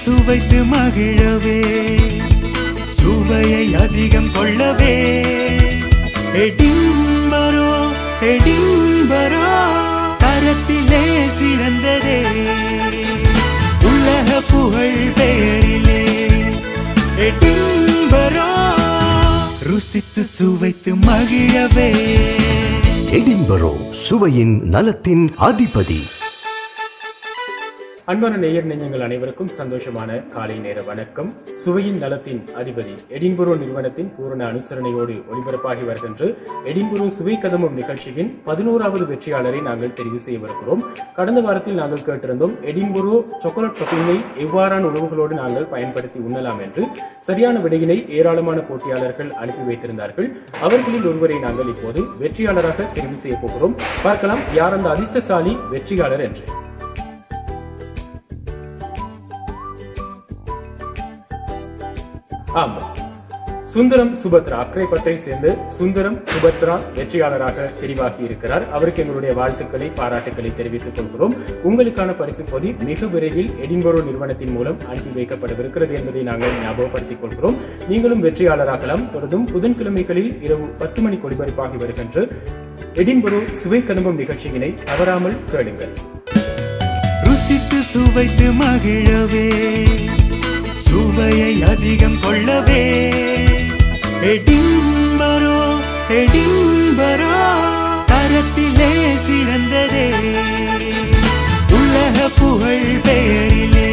சுவைத்து மகிழவே சுவையை அதிகம் கொள்ளவே எடிம்பரோ எடிம்பரோ தரத்திலே சிறந்ததே உலக புகழ் பெயரிலே எடிம்பரோ ருசித்து சுவைத்து மகிழவே எடின்பரோ சுவையின் நலத்தின் அதிபதி அன்பான நேயர் நெஞ்சங்கள் அனைவருக்கும் சந்தோஷமான காலை நேர வணக்கம் சுவையின் நலத்தின் அதிபதி எடின்புரோ நிறுவனத்தின் பூரண அனுசரணையோடு ஒளிபரப்பாகி வருகின்ற எடின்புரோ சுவை கதமும் நிகழ்ச்சியின் பதினோராவது வெற்றியாளரை நாங்கள் தெரிவு செய்யவிருக்கிறோம் கடந்த வாரத்தில் நாங்கள் கேட்டிருந்தோம் எடின்புரோ சாக்லேட் பப்பிங்கை எவ்வாறான உணவுகளோடு நாங்கள் பயன்படுத்தி உண்ணலாம் என்று சரியான விடையினை ஏராளமான போட்டியாளர்கள் அனுப்பி வைத்திருந்தார்கள் அவர்களில் ஒருவரை நாங்கள் இப்போது வெற்றியாளராக தெரிவு செய்ய போகிறோம் பார்க்கலாம் யார் அந்த அதிர்ஷ்டசாலி வெற்றியாளர் என்று ஆமா சுந்தரம் சுபத்ரா அக்கரைப்பட்டை சேர்ந்து சுந்தரம் சுபத்ரா வெற்றியாளராக தெரிவாகி இருக்கிறார் அவருக்கு எங்களுடைய வாழ்த்துக்களை பாராட்டுக்களை தெரிவித்துக் கொள்கிறோம் உங்களுக்கான பரிசு பொதி மிக விரைவில் எடின்பரோ நிறுவனத்தின் மூலம் அனுப்பி வைக்கப்படவிருக்கிறது என்பதை நாங்கள் ஞாபகப்படுத்திக் கொள்கிறோம் நீங்களும் வெற்றியாளராகலாம் தொடர்ந்தும் புதன்கிழமைகளில் இரவு பத்து மணிக்கு ஒளிபரப்பாகி வருகின்ற எடின்பரோ சுவை கதம்பம் நிகழ்ச்சியினை தவறாமல் கேளுங்கள் ருசித்து சுவைத்து மகிழவே சுவையை அதிகம் கொள்ளவே எடிம்பரோ எடிம்பரோ தரத்திலே சிறந்ததே உலக புகழ் பெயரிலே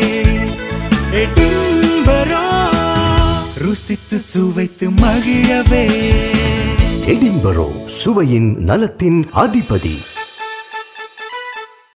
எடிம்பரோ ருசித்து சுவைத்து மகிழவே எடின்பரோ சுவையின் நலத்தின் அதிபதி